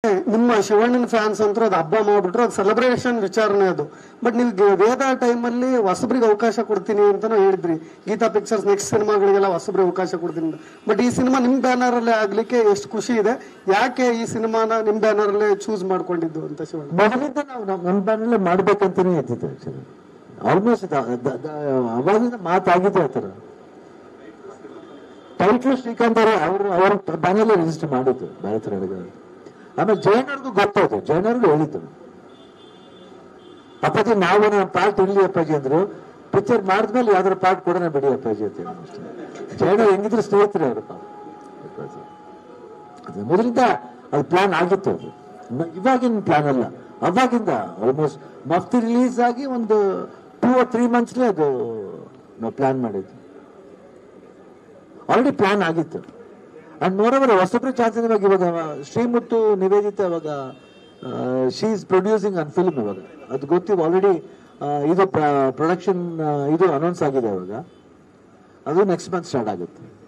Okay ನಿಮ್ಮ ಶಿವಣ್ಣನ fans ಅಂತೂ ಅದು ಹಬ್ಬ ಮಾಡ್ಬಿಟ್ರು ಅದು ಸೆಲೆಬ್ರೇಷನ್ ವಿಚಾರನೆ ಅದು ಬಟ್ ನೀವು ಗೆ- ವೇದ ಟೈಮಲ್ಲಿ ಹೊಸಬ್ರಿಗೆ ಅವಕಾಶ ಕೊಡ್ತೀನಿ ಅಂತಾನು ಹೇಳಿದ್ರಿ ಗೀತಾ ಪಿಕ್ಚರ್ಸ್ ನೆಕ್ಸ್ಟ್ ಸಿನಿಮಾಗಳಿಗೆಲ್ಲ ಹೊಸಬ್ರಿಗೆ ಅವಕಾಶ ಕೊಡ್ತೀನಿ ಬಟ್ ಈ ಸಿನಿಮಾ ನಿಮ್ ಬ್ಯಾನರ್ ಅಲ್ಲೇ ಆಗ್ಲಿಕ್ಕೆ ಎಷ್ಟು ಖುಷಿ ಇದೆ ಯಾಕೆ ಈ ಸಿನಿಮಾನ ನಿಮ್ ಬ್ಯಾನರ್ ಅಲ್ಲೇ ಚೂಸ್ ಮಾಡ್ಕೊಂಡಿದ್ದು ಅಂತ ಶಿವಣ್ಣ ಮೊದಲಿಂದ ನಾವು ನಮ್ಮ ನಮ್ಮ ಬ್ಯಾನಲ್ಲೇ ಮಾಡ್ಬೇಕಂತಾನೆ ಇದ್ದಿದ್ದು ಆಕ್ಚುಲಿ ಆಲ್ಮೋಸ್ಟ್ ಅವಾಗಿಂದ ಮಾತಾಗಿದೆ ಆ ಥರ ಟೈಟ್ಲು ಶ್ರೀಕಾಂತ್ ಅವರು ಅವರು ಅವ್ರ ಬ್ಯಾನಲ್ಲೇ ರಿಜಿಸ್ಟರ್ ಮಾಡಿದ್ದು ಭಾರತ ನಡುಗ ಆಮೇಲೆ ಜೈನವ್ರಿಗೂ ಗೊತ್ತಾಯ್ತು ಜೈನವ್ರಿಗೂ ಹೇಳಿದ್ದು ಅಪ್ಪಾಜಿ ನಾವು ನಮ್ಮ ಪಾರ್ಟ್ ಇರ್ಲಿ ಅಪ್ಪಾಜಿ ಅಂದ್ರು ಪಿಕ್ಚರ್ ಮಾಡಿದ್ಮೇಲೆ ಯಾವ್ದಾರ ಪಾರ್ಟ್ ಕೊಡೋಣ ಬಿಡಿ ಅಪ್ಪಾಜಿ ಅಂತ ಹೇಳಿದ್ರು ಅಷ್ಟೇ. ಜೈನವ್ರು ಹೆಂಗಿದ್ರು ಸ್ನೇಹಿತರೆ ಅವರು ಪಾಪ ಅಪ್ಪಾಜಿ. ಅದು ಮೊದಲಿಂದ ಅದು ಪ್ಲಾನ್ ಆಗಿತ್ತು ಅದು ನ- ಇವಾಗಿನ ಪ್ಲಾನ್ ಅಲ್ಲ ಅವಾಗಿಂದ ಆಲ್ಮೋಸ್ಟ್ ಮಫ್ತಿ ರಿಲೀಸ್ ಆಗಿ ಒಂದು ಟೂ ಆರ್ ತ್ರೀ ಮಂತ್ಸ್ಲೇ ಅದು ನಾವು ಪ್ಲಾನ್ ಮಾಡಿದ್ವಿ ಆಲ್ರೆಡಿ ಪ್ಲಾನ್ ಆಗಿತ್ತು ಅಂಡ್ ಮೋರವರ್ ಹೊಸಬ್ರು ಚಾನ್ಸಸ್ ಇವಾಗ ಇವಾಗ ಶ್ರೀಮುತ್ತು ನಿವೇದಿತ ಇವಾಗ she is producing an film ಇವಾಗ ಅದು ಗೊತ್ತಿವ್ ಆಲ್ರೆಡಿ ಇದು ಪ್ರೊಡಕ್ಷನ್ ಇದು ಅನೌನ್ಸ್ ಆಗಿದೆ ಇವಾಗ ಅದು ನೆಕ್ಸ್ಟ್ ಮಂತ್ ಸ್ಟಾರ್ಟ್ ಆಗುತ್ತೆ